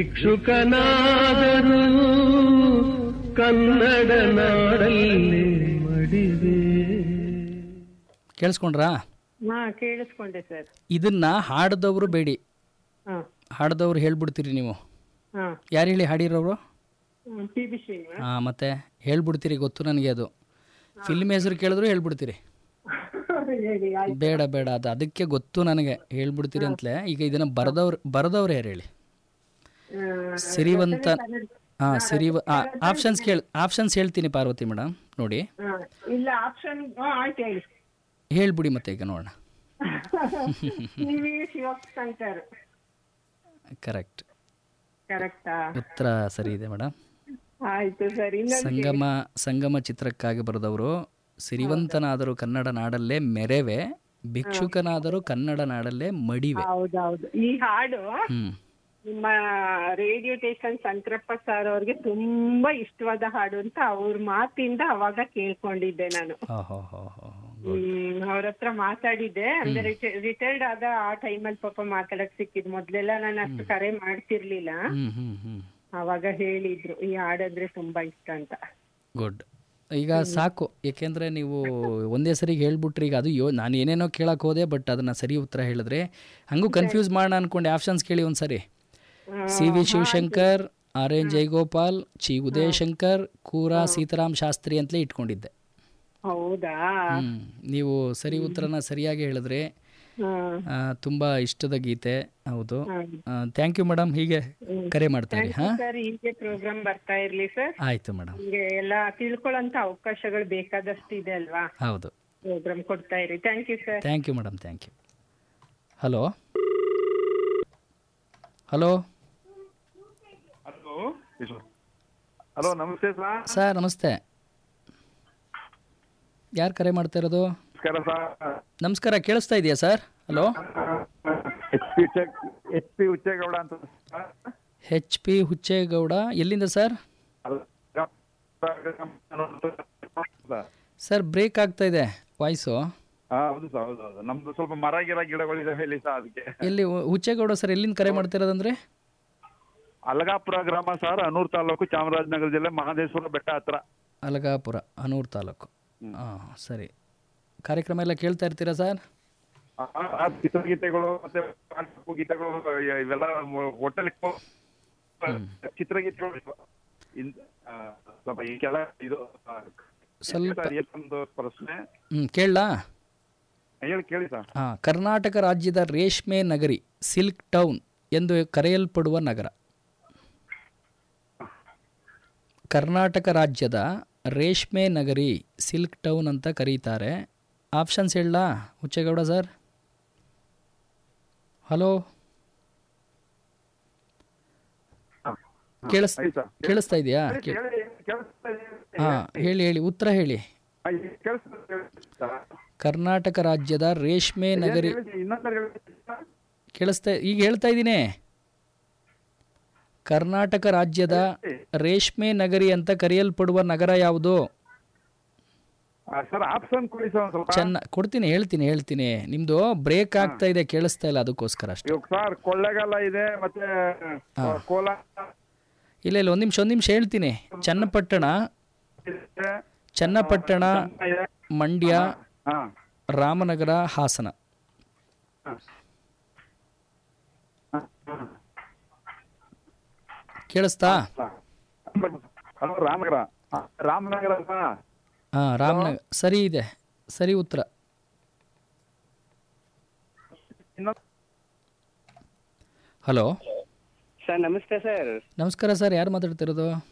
ಭಿಕ್ಷುಕನಾದರೂ ಕನ್ನಡ ನಾಡಲ್ಲಿ ಮಡಿವೆ ಕೇಳಿಸ್ಕೊಂಡ್ರಾ ಹಾ ಕೇಳಿಸ್ಕೊಂಡೆ ಸರ್ ಇದನ್ನ ಹಾಡ್ದವ್ರು ಬೇಡಿ ಹಾ ಹಾಡ್ದವ್ರು ಹೇಳ್ಬಿಡ್ತೀರಿ ನೀವು ಹಾ ಯಾರು ಹೇಳಿ ಹಾಡಿರೋರು ಪಿ ಬಿ ಶ್ರೀನಿವಾಸ್ ಹಾಂ ಮತ್ತೆ ಹೇಳ್ಬಿಡ್ತೀರಿ ಗೊತ್ತು ನನಗೆ ಅದು ಫಿಲ್ಮ್ ಹೆಸರು ಕೇಳಿದ್ರು ಹೇಳ್ಬಿಡ್ತೀರಿ ಹೇಳಿ ಆಯ್ತು ಬೇಡ ಬೇಡ ಅದು ಅದಕ್ಕೆ ಗೊತ್ತು ನನಗೆ ಹೇಳ್ಬಿಡ್ತೀರಿ ಅಂತಲೇ ಈಗ ಇದನ್ನ ಬರೆದವ್ರು ಬರೆದವ್ರು ಯಾರು ಹೇಳಿ ಸಿರಿವಂತ ಹಾಂ ಸಿರಿ ಆಪ್ಷನ್ಸ್ ಕೇಳಿ ಆಪ್ಷನ್ಸ್ ಹೇಳ್ತೀನಿ ಪಾರ್ವತಿ ಮೇಡಮ್ ನೋಡಿ ಹಾ, ಇಲ್ಲ ಆಪ್ಷನ್ ಆಯ್ತು ಹೇಳಿ ಹೇಳ್ಬಿಡಿ ಮತ್ತೆ ಈಗ ನೋಡೋಣ ಟಿ ವಿ ಶಿವಶಂಕರ್ ಕರೆಕ್ಟ್ ಕರೆಕ್ಟಾ ಉತ್ತರ ಸರಿ ಇದೆ ಮೇಡಮ್ ಆಯ್ತು ಸರ್ ಇನ್ನೊಂದು ಸಂಗಮ ಸಂಗಮ ಚಿತ್ರಕ್ಕಾಗಿ ಬರೆದವರು ಸಿರಿವಂತನಾದರೂ ಕನ್ನಡ ನಾಡಲ್ಲೇ ಮೆರೆವೆ ಭಿಕ್ಷುಕನಾದರೂ ಕನ್ನಡ ನಾಡಲ್ಲೇ ಮಡಿವೆ ಹೌದೌದು ಈ ಹಾಡು ಹ್ಮ್ ನಿಮ್ಮ ರೇಡಿಯೋ ಸ್ಟೇಷನ್ ಶಂಕರಪ್ಪ ಸರ್ ಅವ್ರಿಗೆ ತುಂಬಾ ಇಷ್ಟವಾದ ಹಾಡು ಅಂತ ಅವ್ರ ಮಾತಿಂದ ಅವಾಗ ಕೇಳ್ಕೊಂಡಿದ್ದೆ ನಾನು ಹೋ ಹೋ ಹೋ ಹೋ ಹ್ಮ್ ಅವ್ರ ಹತ್ರ ಮಾತಾಡಿದ್ದೆ ಅಂದ್ರೆ ರಿಟೈರ್ಡ್ ಆದ ಆ ಟೈಮಲ್ಲಿ ಪಾಪ ಮಾತಾಡಕ್ ಸಿಕ್ಕಿದ್ ಮೊದ್ಲೆಲ್ಲ ನಾನು ಅಷ್ಟು ಕರೆ ಮಾಡ್ತಿರ್ಲಿಲ್ಲ ಹ್ಮ್ ಹ್ಮ್ ಹ್ಮ್ ಅವಾಗ ಹೇಳಿದ್ರು ಈ ಹಾಡಂದ್ರೆ ತುಂಬಾ ಇಷ್ಟ ಅಂತ ಗುಡ್ ಈಗ ಸಾಕು ಏಕೆಂದ್ರೆ ನೀವು ಒಂದೇ ಸರಿಗೆ ಹೇಳ್ಬಿಟ್ರಿ ಈಗ ಅದು ಯೋ ನಾನು ಏನೇನೋ ಕೇಳಕ್ ಹೋದೆ ಬಟ್ ಅದನ್ನ ಸರಿ ಉತ್ತರ ಹೇಳಿದ್ರೆ ಹಂಗೂ ಕನ್ಫ್ಯೂಸ್ ಮಾಡೋಣ ಅನ್ಕೊಂಡೆ ಆಪ್ಷನ್ಸ್ ಕೇಳಿ ಒಂದ್ಸರಿ C V Shivashankar R N Jayagopal ಚಿ ಉದಯಶಂಕರ್ ಕೂರ ಸೀತಾರಾಮ್ ಶಾಸ್ತ್ರಿ ಅಂತಲೇ ಇಟ್ಕೊಂಡಿದ್ದೆ ಹೌದಾ ಹ್ಮ್ ನೀವು ಸರಿ ಉತ್ತರನ ಸರಿಯಾಗಿ ಹೇಳಿದ್ರೆ ಹ್ಮ್ ಆ, ತುಂಬಾ ಇಷ್ಟದ ಗೀತೆ ಹೌದು ಥ್ಯಾಂಕ್ ಯು ಮೇಡಮ್ ಹೀಗೆ ಕರೆ ಮಾಡ್ತಾರೆ ಹಾ ಸರ್ ಹೀಗೆ ಪ್ರೋಗ್ರಾಮ್ ಬರ್ತಾ ಇರ್ಲಿ ಸರ್ ಆಯ್ತು ಮೇಡಮ್ ನಿಮ್ಗೆ ಎಲ್ಲ ತಿಳ್ಕೊಳ್ಳೋಂತ ಅವಕಾಶಗಳು ಬೇಕಾದಷ್ಟು ಇದೆ ಅಲ್ವಾ ಹೌದು ಪ್ರೋಗ್ರಾಮ್ ಕೊಡ್ತಾ ಇರಿ thank you sir thank you madam thank you hello hello hello hello ನಮಸ್ತೆ ಸರ್ ಸರ್ ನಮಸ್ತೆ ಯಾರು ಕರೆ ಮಾಡ್ತಾ ಇರೋದು ನಮಸ್ಕಾರ ಸರ್ ನಮಸ್ಕಾರ ಕೇಳಿಸ್ತಾ ಇದೆಯಾ ಸರ್ ಹಲೋ ಎಚ್ ಪಿ ಉಚ್ಚೆ ಎಚ್ ಪಿ ಉಚ್ಚೇಗೌಡ ಅಂತ ಸರ್. ಹೆಚ್ ಪಿ ಹುಚ್ಚೇಗೌಡ ಎಲ್ಲಿಂದ ಸರ್ ಸರ್. ಸರ್ ಬ್ರೇಕ್ ಆಗ್ತಾ ಇದೆ ವಾಯ್ಸು ಹಾ ಹೌದು ಸರ್ ಹೌದು ಹೌದು ನಮ್ದು ಸ್ವಲ್ಪ ಮರ ಗಿರ ಗಿಡಗಳಿದಾವೆ ಇಲ್ಲಿ ಸರ್ ಅದಕ್ಕೆ ಎಲ್ಲಿ ಹು- ಹುಚ್ಚೇಗೌಡ ಸರ್ ಎಲ್ಲಿಂದ ಕರೆ ಮಾಡ್ತಾ ಇರೋದಂದ್ರೆ ಅಲಗಾಪುರ ಗ್ರಾಮ ಸರ್ ಅನೂರ್ ತಾಲೂಕು ಚಾಮರಾಜನಗರ ಜಿಲ್ಲೆ ಮಹದೇಶ್ವರ ಬೆಟ್ಟ ಹತ್ರ ಅಲಗಾಪುರ ಅನೂರು ತಾಲೂಕು ಹಾಂ ಸರಿ ಕಾರ್ಯಕ್ರಮ ಎಲ್ಲ ಕೇಳ್ತಾ ಇರ್ತೀರಾ ಸರ್ ಆ, ಆ ಚಿತ್ರಗೀತೆಗಳು ಮತ್ತೆ ಪಾಠ ಗೀತೆಗಳು ಇವೆಲ್ಲ ಹೋಟೆಲ್ ಚಿತ್ರಗೀತೆಗಳು ಇನ್- ಆ, ಸ್ವಲ್ಪ ಈ ಕೆಲ ಇದು ಆ, ಸ್ವಲ್ಪ ಸರ್, ಏನೊಂದು ಪ್ರಶ್ನೆ ಹ್ಞೂ ಕೇಳಲಾ ಹೇಳಿ ಕೇಳಿ ಸರ್ ಹಾಂ ಕರ್ನಾಟಕ ರಾಜ್ಯದ ರೇಷ್ಮೆ ನಗರಿ ಸಿಲ್ಕ್ ಟೌನ್ ಎಂದು ಕರೆಯಲ್ಪಡುವ ನಗರ ಕರ್ನಾಟಕ ರಾಜ್ಯದ ರೇಷ್ಮೆ ನಗರಿ ಸಿಲ್ಕ್ ಟೌನ್ ಅಂತ ಕರೀತಾರೆ ಆಪ್ಷನ್ಸ್ ಹೇಳಲಾ ಹುಚ್ಚೇಗೌಡ ಸರ್ ಹಲೋ ಕೇಳಿಸ್ ಆಯ್ತು ಸರ್. ಕೇಳಿಸ್ತಾ ಇದೆಯಾ ಹೇಳಿ, ಹೇಳಿ, ಕೇಳಿಸ್ತಾ ಇದೆ. ಹಾಂ ಹೇಳಿ ಹೇಳಿ ಉತ್ತರ ಹೇಳಿ ಆ, ಈಗ ಕೇಳಿಸ್ತಾ ಇದೆ, ಸರ್. ಕರ್ನಾಟಕ ರಾಜ್ಯದ ರೇಷ್ಮೆ ನಗರಿ ಹೇಳಿ, ಇನ್ನೊಂದ್ಸರಿ ಹೇಳಿ ಸರ್. ಕೇಳಿಸ್ತಾ ಈಗ ಹೇಳ್ತಾ ಇದ್ದೀನಿ ಕರ್ನಾಟಕ ರಾಜ್ಯದ ರೇಷ್ಮೆ ನಗರಿ ಅಂತ ಕರೆಯಲ್ಪಡುವ ನಗರ ಯಾವುದು ಆ, ಸರ್ ಆಪ್ಷನ್ ಕೊಡಿ ಸರ್ ಒಂದ್ ಸ್ವಲ್ಪ ಚೆನ್ನ ಕೊಡ್ತೀನಿ ಹೇಳ್ತೀನಿ ಹೇಳ್ತೀನಿ ನಿಮ್ದು ಬ್ರೇಕ್ ಆಗ್ತಾ ಇದೆ ಕೇಳಿಸ್ತಾ ಇಲ್ಲ ಅದಕ್ಕೋಸ್ಕರ ಅಷ್ಟೇ ಇವಾಗ ಸರ್ ಕೊಳ್ಳೆಗಾಲ ಇದೆ ಮತ್ತೆ ಕೋಲಾರ ಇಲ್ಲ ಇಲ್ಲ ಒಂದು ನಿಮಿಷ ಒಂದು ನಿಮಿಷ ಹೇಳ್ತೀನಿ ಚನ್ನಪಟ್ಟಣ ಇದೆ. ಚನ್ನಪಟ್ಟಣ ಇದೆ. ಮಂಡ್ಯ ಹಾ ರಾಮನಗರ ಹಾಸನ ಕೇಳಿಸ್ತಾ ಹಲೋ ರಾಮನಗರ ಆ, ರಾಮನಗರ ಸರ್ ಹಾಂ ರಾಮನಗರ ಸರಿ ಇದೆ ಸರಿ ಉತ್ತರ ಇನ್ನೊಂದು ಹಲೋ ಸರ್ ನಮಸ್ತೆ ಸರ್ ನಮಸ್ಕಾರ ಸರ್ ಯಾರು ಮಾತಾಡ್ತಿರೋದು